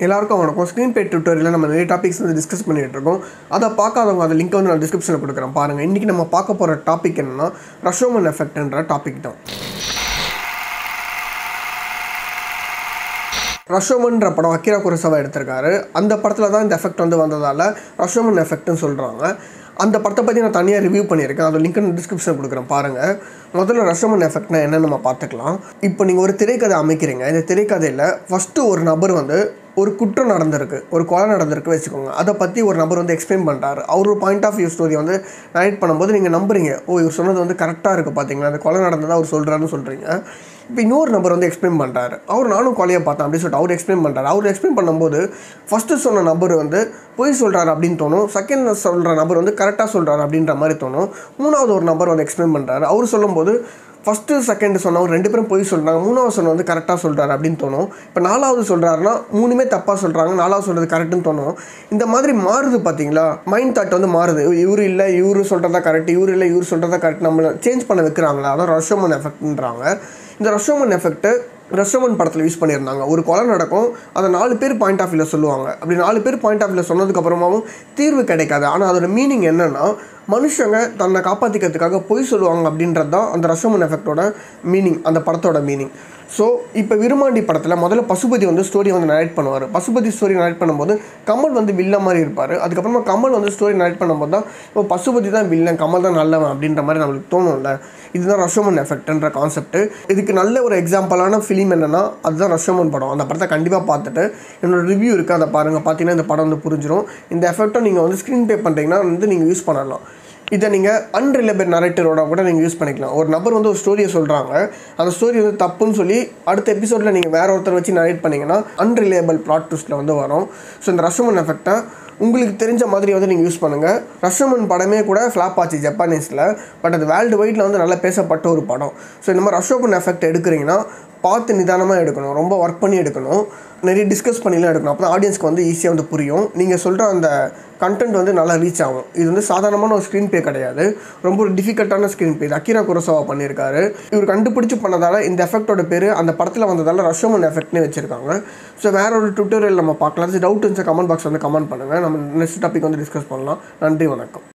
எல்லாருக்கும் வணக்கம் ஸ்க்ரீன் பே டுட்டோரியலில் நம்ம நிறைய டாபிக்ஸ் வந்து டிஸ்கஸ் பண்ணிகிட்டு இருக்கோம் அதை பார்க்காதவங்க அந்த லிங்க் வந்து நான் டிஸ்கிரிப்ஷனில் கொடுக்குறேன் பாருங்கள் இன்றைக்கி நம்ம பார்க்க போகிற டாபிக் என்னன்னா ரஷோமன் எஃபெக்ட்ன்ற டாபிக் தான் ரஷோமன்ற படம் அக்கிரா குரசவா எடுத்திருக்காரு அந்த படத்தில் தான் இந்த எஃபெக்ட் வந்து வந்ததால் ரஷோமன் எஃபெக்ட்னு சொல்கிறாங்க அந்த படத்தை பற்றி நான் தனியாக ரிவ்யூ பண்ணியிருக்கேன் அதோட லிங்க் நான் டிஸ்கிரிப்ஷனில் கொடுக்குறேன் பாருங்கள் முதல்ல ரஷோமன் எஃபெக்ட்னா என்னன்னு நம்ம பார்த்துக்கலாம் இப்போ நீங்கள் ஒரு திரைக்கதை அமைக்கிறீங்க இந்த திரைக்கதையில் ஃபஸ்ட்டு ஒரு நபர் வந்து ஒரு குற்றம் நடந்திருக்கு ஒரு கொலை நடந்திருக்கு வச்சுக்கோங்க அதை பற்றி ஒரு நபர் வந்து எக்ஸ்பிளைன் பண்ணுறாரு அவர் ஒரு பாயிண்ட் ஆஃப் வியூ ஸ்டோரி வந்து நரேட் பண்ணும்போது நீங்கள் நம்புறீங்க ஓ இவர் சொன்னது வந்து கரெக்டாக இருக்குது பார்த்தீங்களா அந்த கொலை நடந்ததாக அவர் சொல்கிறாருன்னு சொல்கிறீங்க இப்போ இன்னொரு நபர் வந்து எக்ஸ்பிளைன் பண்ணுறாரு அவர் நானும் கொலையை பார்த்தேன் அப்படின்னு சொல்லிட்டு அவர் எக்ஸ்பிளைன் பண்ணுறாரு அவர் எக்ஸ்பிளைன் பண்ணும்போது ஃபஸ்ட்டு சொன்ன நபர் வந்து பொய் சொல்கிறாரு அப்படின்னு தோணும் செகண்ட் சொல்கிற நபர் வந்து கரெக்டாக சொல்கிறாரு அப்படின்ற மாதிரி தோணும் மூணாவது ஒரு நபர் வந்து எக்ஸ்பிளைன் பண்ணுறாரு அவர் சொல்லும்போது ஃபஸ்ட்டு செகண்ட் சொன்னவர் ரெண்டு பேரும் பொய் சொல்கிறாங்க மூணாவது சொன்ன வந்து கரெக்டாக சொல்கிறாரு அப்படின்னு தோணும் இப்போ நாலாவது சொல்கிறாருன்னா மூணுமே தப்பாக சொல்கிறாங்க நாலாவது சொல்கிறது கரெக்டுன்னு தோணும் இந்த மாதிரி மாறுது பார்த்தீங்களா மைண்ட் தாட் வந்து மாறுது இவர் இல்லை இவர் சொல்கிறதா கரெக்ட் இவர் இல்லை இவர் சொல்கிறதா கரெக்ட் நம்மளை சேஞ்ச் பண்ண வைக்கிறாங்களா அதான் ரஷோமன் எஃபெக்ட்ன்றாங்க இந்த ரஷோமன் எஃபெக்ட்டு ரஷோமன் படத்தில் யூஸ் பண்ணியிருந்தாங்க ஒரு கொலை நடக்கும் அதை நாலு பேர் பாயிண்ட் ஆஃப் வியூவில் சொல்லுவாங்க அப்படி நாலு பேர் பாயிண்ட் ஆஃப் வியூவில் சொன்னதுக்கப்புறமாவும் தீர்வு கிடைக்காது ஆனால் அதோட மீனிங் என்னென்னா மனுஷங்க தன்னை காப்பாற்றிக்கிறதுக்காக பொய் சொல்லுவாங்க அப்படின்றது தான் அந்த ரஷோமன் எஃபெக்டோட மீனிங் அந்த படத்தோட மீனிங் ஸோ இப்போ விருமாண்டி படத்தில் முதல்ல பசுபதி வந்து ஸ்டோரி வந்து நரேட் பண்ணுவார் பசுபதி ஸ்டோரி நரேட் பண்ணும்போது கமல் வந்து வில்ல மாதிரி இருப்பார் அதுக்கப்புறமா கமல் வந்து ஸ்டோரி நரேட் பண்ணும்போது தான் இப்போ பசுபதி தான் வில்லன் கமல் தான் நல்லவன் அப்படின்ற மாதிரி நம்மளுக்கு தோணும்ல இதுதான் ரஷோமன் எஃபெக்ட்ன்ற கான்செப்ட் இதுக்கு நல்ல ஒரு எக்ஸாம்பிளான ஃபிலிம் என்னென்னா அதுதான் ரஷோமன் படம் அந்த படத்தை கண்டிப்பாக பார்த்துட்டு என்னோட ரிவ்யூ இருக்குது அதை பாருங்கள் பார்த்தீங்கன்னா இந்த படம் வந்து புரிஞ்சிடும் இந்த எஃபெக்ட்டை நீங்கள் வந்து ஸ்க்ரீன் பே பண்ணுறீங்கன்னா வந்து நீங்கள் யூஸ் பண்ணலாம் இதை நீங்கள் அன்ரிலேபிள் நரேட்டரோட கூட நீங்கள் யூஸ் பண்ணிக்கலாம் ஒரு நபர் வந்து ஒரு ஸ்டோரியை சொல்கிறாங்க அந்த ஸ்டோரி வந்து தப்புன்னு சொல்லி அடுத்த எபிசோடில் நீங்கள் வேற ஒருத்தர் வச்சு நரேட் பண்ணிங்கன்னா அன்ரிலேபிள் ப்ளாட் ட்விஸ்ட்டில் வந்து வரும் ஸோ இந்த ரஷமன் எஃபெக்டை உங்களுக்கு தெரிஞ்ச மாதிரி வந்து நீங்கள் யூஸ் பண்ணுங்கள் ரஷமன் படமே கூட ஃப்ளாப் ஆச்சு ஜப்பானீஸில் பட் அது வேர்ல்டு வைடில் வந்து நல்லா பேசப்பட்ட ஒரு படம் ஸோ இந்த மாதிரி ரஷோமன் எஃபெக்ட் எடுக்கிறீங்கன்னா பார்த்து நிதானமாக எடுக்கணும் ரொம்ப ஒர்க் பண்ணி எடுக்கணும் நிறைய டிஸ்கஸ் பண்ணிலாம் எடுக்கணும் அப்போ தான் ஆடியன்ஸ்க்கு வந்து ஈஸியாக வந்து புரியும் நீங்கள் சொல்கிற அந்த கண்டென்ட் வந்து நல்லா ரீச் ஆகும் இது வந்து சாதாரணமான ஒரு ஸ்க்ரீன் பே கிடையாது ரொம்ப ஒரு டிஃபிகல்ட்டான ஸ்க்ரீன் பே இது அக்கிரா குரோசோவா பண்ணியிருக்காரு இவர் கண்டுபிடிச்சு பண்ணதால் இந்த எஃபெக்டோட பேர் அந்த படத்தில் வந்ததால் ரஷோமன் எஃபெக்ட்னே வச்சிருக்காங்க ஸோ வேற ஒரு டுட்டோரியல் நம்ம பார்க்கலாம் டவுட் இருந்துச்சு கமெண்ட் பாக்ஸ் வந்து கமெண்ட் பண்ணுங்கள் நம்ம நெக்ஸ்ட் டாபிக் வந்து டிஸ்கஸ் பண்ணலாம் நன்றி வணக்கம்